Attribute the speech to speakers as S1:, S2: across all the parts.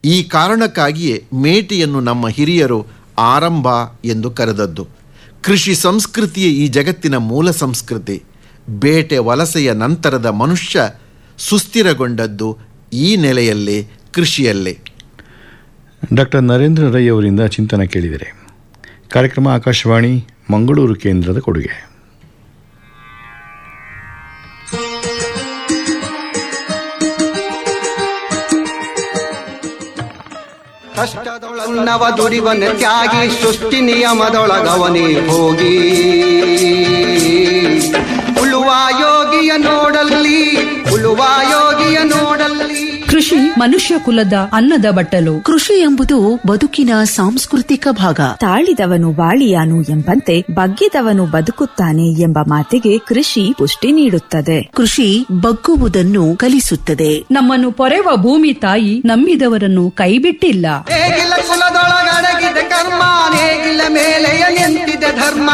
S1: ಈ ಕಾರಣಕ್ಕಾಗಿಯೇ ಮೇಟಿಯನ್ನು ನಮ್ಮ ಹಿರಿಯರು ಆರಂಭ ಎಂದು ಕರೆದದ್ದು ಕೃಷಿ ಸಂಸ್ಕೃತಿಯೇ ಈ ಜಗತ್ತಿನ ಮೂಲ ಸಂಸ್ಕೃತಿ ಬೇಟೆ ವಲಸೆಯ ನಂತರದ ಮನುಷ್ಯ ಸುಸ್ಥಿರಗೊಂಡದ್ದು ಈ ನೆಲೆಯಲ್ಲೇ ಕೃಷಿಯಲ್ಲೇ
S2: ಡಾಕ್ಟರ್ ನರೇಂದ್ರ ರೈ ಅವರಿಂದ ಚಿಂತನ ಕೇಳಿದರೆ ಕಾರ್ಯಕ್ರಮ ಆಕಾಶವಾಣಿ ಮಂಗಳೂರು ಕೇಂದ್ರದ ಕೊಡುಗೆ
S3: ಕಷ್ಟದೊಳನ್ನವ ದುಡಿವನ ತ್ಯಾಗಿ ಸೃಷ್ಟಿ ನಿಯಮದೊಳಗವನೇ ಹೋಗಿ ಉಳುವ ಯೋಗಿಯ ನೋಡಲ್ಲಿ ಉಳುವ ಯೋಗಿಯ ನೋಡಲ್ಲಿ
S4: ಕೃಷಿ ಮನುಷ್ಯ ಕುಲದ ಅನ್ನದ ಬಟ್ಟಲು
S5: ಕೃಷಿ ಎಂಬುದು ಬದುಕಿನ ಸಾಂಸ್ಕೃತಿಕ ಭಾಗ
S6: ತಾಳಿದವನು ಬಾಳಿಯಾನು ಎಂಬಂತೆ ಬಗ್ಗಿದವನು ಬದುಕುತ್ತಾನೆ ಎಂಬ ಮಾತಿಗೆ ಕೃಷಿ ಪುಷ್ಟಿ ನೀಡುತ್ತದೆ
S5: ಕೃಷಿ ಬಗ್ಗುವುದನ್ನು ಕಲಿಸುತ್ತದೆ
S4: ನಮ್ಮನ್ನು ಪೊರೆವ ಭೂಮಿ ತಾಯಿ ನಂಬಿದವರನ್ನು ಕೈಬಿಟ್ಟಿಲ್ಲ
S3: ನೇಗಿಲ ಕುಲದೊಳಗಡಗಿದ ಕರ್ಮ ನೇಗಿಲ ಮೇಲೆಯ ನಿಂತಿದೆ ಧರ್ಮ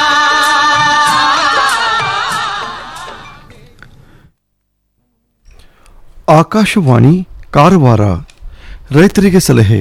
S7: ಆಕಾಶವಾಣಿ ಕಾರವಾರ ರೈತರಿಗೆ ಸಲಹೆ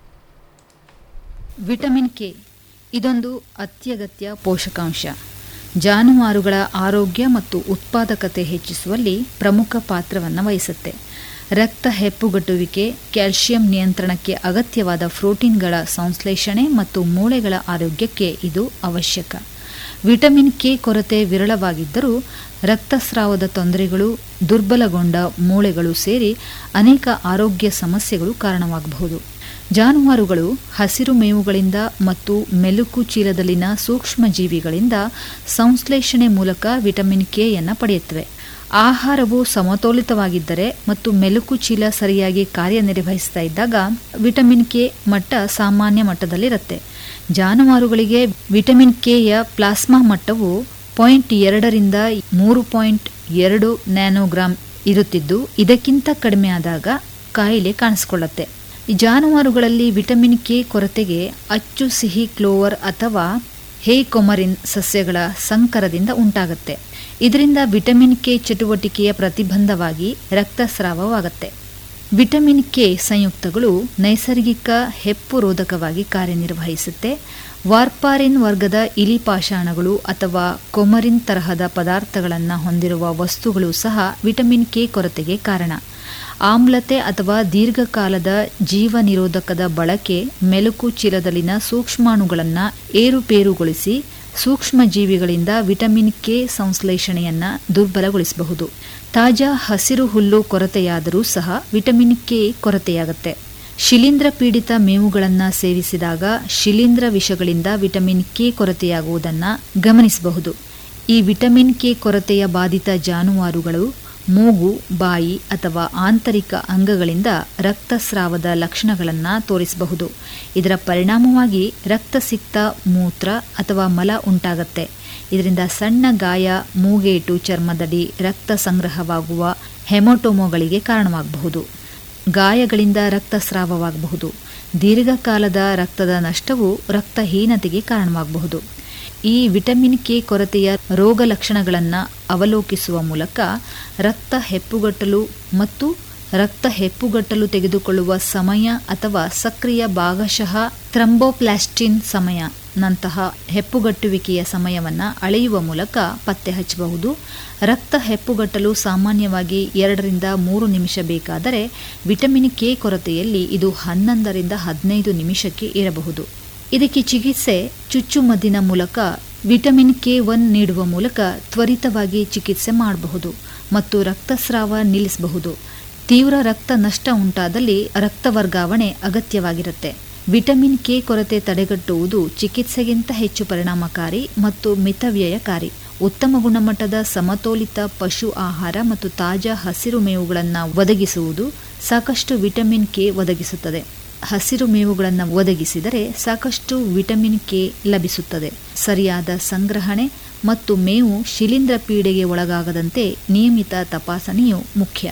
S8: ವಿಟಮಿನ್ ಕೆ ಇದೊಂದು ಅತ್ಯಗತ್ಯ ಪೋಷಕಾಂಶ ಜಾನುವಾರುಗಳ ಆರೋಗ್ಯ ಮತ್ತು ಉತ್ಪಾದಕತೆ ಹೆಚ್ಚಿಸುವಲ್ಲಿ ಪ್ರಮುಖ ಪಾತ್ರವನ್ನು ವಹಿಸುತ್ತೆ ರಕ್ತ ಹೆಪ್ಪುಗಟ್ಟುವಿಕೆ ಕ್ಯಾಲ್ಸಿಯಂ ನಿಯಂತ್ರಣಕ್ಕೆ ಅಗತ್ಯವಾದ ಪ್ರೋಟೀನ್ಗಳ ಸಂಶ್ಲೇಷಣೆ ಮತ್ತು ಮೂಳೆಗಳ ಆರೋಗ್ಯಕ್ಕೆ ಇದು ಅವಶ್ಯಕ ವಿಟಮಿನ್ ಕೆ ಕೊರತೆ ವಿರಳವಾಗಿದ್ದರೂ ರಕ್ತಸ್ರಾವದ ತೊಂದರೆಗಳು ದುರ್ಬಲಗೊಂಡ ಮೂಳೆಗಳು ಸೇರಿ ಅನೇಕ ಆರೋಗ್ಯ ಸಮಸ್ಯೆಗಳು ಕಾರಣವಾಗಬಹುದು ಜಾನುವಾರುಗಳು ಹಸಿರು ಮೇವುಗಳಿಂದ ಮತ್ತು ಮೆಲುಕು ಚೀಲದಲ್ಲಿನ ಸೂಕ್ಷ್ಮ ಜೀವಿಗಳಿಂದ ಸಂಶ್ಲೇಷಣೆ ಮೂಲಕ ವಿಟಮಿನ್ ಕೆಯನ್ನು ಪಡೆಯುತ್ತವೆ ಆಹಾರವು ಸಮತೋಲಿತವಾಗಿದ್ದರೆ ಮತ್ತು ಮೆಲುಕು ಚೀಲ ಸರಿಯಾಗಿ ಕಾರ್ಯನಿರ್ವಹಿಸ್ತಾ ಇದ್ದಾಗ ವಿಟಮಿನ್ ಕೆ ಮಟ್ಟ ಸಾಮಾನ್ಯ ಮಟ್ಟದಲ್ಲಿರುತ್ತೆ ಜಾನುವಾರುಗಳಿಗೆ ವಿಟಮಿನ್ ಕೆಯ ಪ್ಲಾಸ್ಮಾ ಮಟ್ಟವು ಪಾಯಿಂಟ್ ಎರಡರಿಂದ ಮೂರು ಪಾಯಿಂಟ್ ಎರಡು ನ್ಯಾನೋಗ್ರಾಂ ಇರುತ್ತಿದ್ದು ಇದಕ್ಕಿಂತ ಕಡಿಮೆ ಆದಾಗ ಕಾಯಿಲೆ ಕಾಣಿಸಿಕೊಳ್ಳುತ್ತೆ ಈ ಜಾನುವಾರುಗಳಲ್ಲಿ ವಿಟಮಿನ್ ಕೆ ಕೊರತೆಗೆ ಅಚ್ಚು ಸಿಹಿ ಕ್ಲೋವರ್ ಅಥವಾ ಹೇಕೊಮರಿನ್ ಸಸ್ಯಗಳ ಸಂಕರದಿಂದ ಉಂಟಾಗುತ್ತೆ ಇದರಿಂದ ವಿಟಮಿನ್ ಕೆ ಚಟುವಟಿಕೆಯ ಪ್ರತಿಬಂಧವಾಗಿ ರಕ್ತಸ್ರಾವವಾಗುತ್ತೆ ವಿಟಮಿನ್ ಕೆ ಸಂಯುಕ್ತಗಳು ನೈಸರ್ಗಿಕ ಹೆಪ್ಪು ರೋಧಕವಾಗಿ ಕಾರ್ಯನಿರ್ವಹಿಸುತ್ತೆ ವಾರ್ಪಾರಿನ್ ವರ್ಗದ ಇಲಿ ಪಾಷಾಣಗಳು ಅಥವಾ ಕೊಮರಿನ್ ತರಹದ ಪದಾರ್ಥಗಳನ್ನು ಹೊಂದಿರುವ ವಸ್ತುಗಳು ಸಹ ವಿಟಮಿನ್ ಕೆ ಕೊರತೆಗೆ ಕಾರಣ ಆಮ್ಲತೆ ಅಥವಾ ದೀರ್ಘಕಾಲದ ಜೀವ ನಿರೋಧಕದ ಬಳಕೆ ಮೆಲುಕು ಚೀಲದಲ್ಲಿನ ಸೂಕ್ಷ್ಮಾಣುಗಳನ್ನು ಏರುಪೇರುಗೊಳಿಸಿ ಸೂಕ್ಷ್ಮ ಜೀವಿಗಳಿಂದ ವಿಟಮಿನ್ ಕೆ ಸಂಶ್ಲೇಷಣೆಯನ್ನು ದುರ್ಬಲಗೊಳಿಸಬಹುದು ತಾಜಾ ಹಸಿರು ಹುಲ್ಲು ಕೊರತೆಯಾದರೂ ಸಹ ವಿಟಮಿನ್ ಕೆ ಕೊರತೆಯಾಗುತ್ತೆ ಶಿಲೀಂಧ್ರ ಪೀಡಿತ ಮೇವುಗಳನ್ನು ಸೇವಿಸಿದಾಗ ಶಿಲೀಂಧ್ರ ವಿಷಗಳಿಂದ ವಿಟಮಿನ್ ಕೆ ಕೊರತೆಯಾಗುವುದನ್ನು ಗಮನಿಸಬಹುದು ಈ ವಿಟಮಿನ್ ಕೆ ಕೊರತೆಯ ಬಾಧಿತ ಜಾನುವಾರುಗಳು ಮೂಗು ಬಾಯಿ ಅಥವಾ ಆಂತರಿಕ ಅಂಗಗಳಿಂದ ರಕ್ತಸ್ರಾವದ ಲಕ್ಷಣಗಳನ್ನು ತೋರಿಸಬಹುದು ಇದರ ಪರಿಣಾಮವಾಗಿ ರಕ್ತಸಿಕ್ತ ಮೂತ್ರ ಅಥವಾ ಮಲ ಉಂಟಾಗತ್ತೆ ಇದರಿಂದ ಸಣ್ಣ ಗಾಯ ಮೂಗೇಟು ಚರ್ಮದಡಿ ರಕ್ತ ಸಂಗ್ರಹವಾಗುವ ಹೆಮೋಟೋಮೋಗಳಿಗೆ ಕಾರಣವಾಗಬಹುದು ಗಾಯಗಳಿಂದ ರಕ್ತಸ್ರಾವವಾಗಬಹುದು ದೀರ್ಘಕಾಲದ ರಕ್ತದ ನಷ್ಟವು ರಕ್ತಹೀನತೆಗೆ ಕಾರಣವಾಗಬಹುದು ಈ ವಿಟಮಿನ್ ಕೆ ಕೊರತೆಯ ರೋಗ ಲಕ್ಷಣಗಳನ್ನು ಅವಲೋಕಿಸುವ ಮೂಲಕ ರಕ್ತ ಹೆಪ್ಪುಗಟ್ಟಲು ಮತ್ತು ರಕ್ತ ಹೆಪ್ಪುಗಟ್ಟಲು ತೆಗೆದುಕೊಳ್ಳುವ ಸಮಯ ಅಥವಾ ಸಕ್ರಿಯ ಭಾಗಶಃ ಥ್ರಂಬೋಪ್ಲಾಸ್ಟಿನ್ ಸಮಯ ನಂತಹ ಹೆಪ್ಪುಗಟ್ಟುವಿಕೆಯ ಸಮಯವನ್ನು ಅಳೆಯುವ ಮೂಲಕ ಪತ್ತೆ ಹಚ್ಚಬಹುದು ರಕ್ತ ಹೆಪ್ಪುಗಟ್ಟಲು ಸಾಮಾನ್ಯವಾಗಿ ಎರಡರಿಂದ ಮೂರು ನಿಮಿಷ ಬೇಕಾದರೆ ವಿಟಮಿನ್ ಕೆ ಕೊರತೆಯಲ್ಲಿ ಇದು ಹನ್ನೊಂದರಿಂದ ಹದಿನೈದು ನಿಮಿಷಕ್ಕೆ ಇರಬಹುದು ಇದಕ್ಕೆ ಚಿಕಿತ್ಸೆ ಚುಚ್ಚುಮದ್ದಿನ ಮೂಲಕ ವಿಟಮಿನ್ ಕೆ ಒನ್ ನೀಡುವ ಮೂಲಕ ತ್ವರಿತವಾಗಿ ಚಿಕಿತ್ಸೆ ಮಾಡಬಹುದು ಮತ್ತು ರಕ್ತಸ್ರಾವ ನಿಲ್ಲಿಸಬಹುದು ತೀವ್ರ ರಕ್ತ ನಷ್ಟ ಉಂಟಾದಲ್ಲಿ ರಕ್ತ ವರ್ಗಾವಣೆ ಅಗತ್ಯವಾಗಿರುತ್ತೆ ವಿಟಮಿನ್ ಕೆ ಕೊರತೆ ತಡೆಗಟ್ಟುವುದು ಚಿಕಿತ್ಸೆಗಿಂತ ಹೆಚ್ಚು ಪರಿಣಾಮಕಾರಿ ಮತ್ತು ಮಿತವ್ಯಯಕಾರಿ ಉತ್ತಮ ಗುಣಮಟ್ಟದ ಸಮತೋಲಿತ ಪಶು ಆಹಾರ ಮತ್ತು ತಾಜಾ ಹಸಿರು ಮೇವುಗಳನ್ನು ಒದಗಿಸುವುದು ಸಾಕಷ್ಟು ವಿಟಮಿನ್ ಕೆ ಒದಗಿಸುತ್ತದೆ ಹಸಿರು ಮೇವುಗಳನ್ನು ಒದಗಿಸಿದರೆ ಸಾಕಷ್ಟು ವಿಟಮಿನ್ ಕೆ ಲಭಿಸುತ್ತದೆ ಸರಿಯಾದ ಸಂಗ್ರಹಣೆ ಮತ್ತು ಮೇವು ಶಿಲೀಂಧ್ರ ಪೀಡೆಗೆ ಒಳಗಾಗದಂತೆ ನಿಯಮಿತ ತಪಾಸಣೆಯು ಮುಖ್ಯ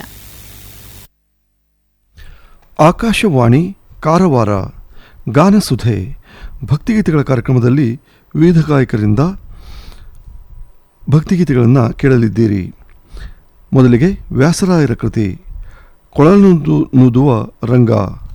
S7: ಆಕಾಶವಾಣಿ ಕಾರವಾರ ಗಾನಸುಧೆ ಭಕ್ತಿಗೀತೆಗಳ ಕಾರ್ಯಕ್ರಮದಲ್ಲಿ ವಿವಿಧ ಗಾಯಕರಿಂದ ಭಕ್ತಿಗೀತೆಗಳನ್ನು ಕೇಳಲಿದ್ದೀರಿ ಮೊದಲಿಗೆ ವ್ಯಾಸರಾಯರ ಕೃತಿ ಕೊಳಲು ನೂದುವ ರಂಗ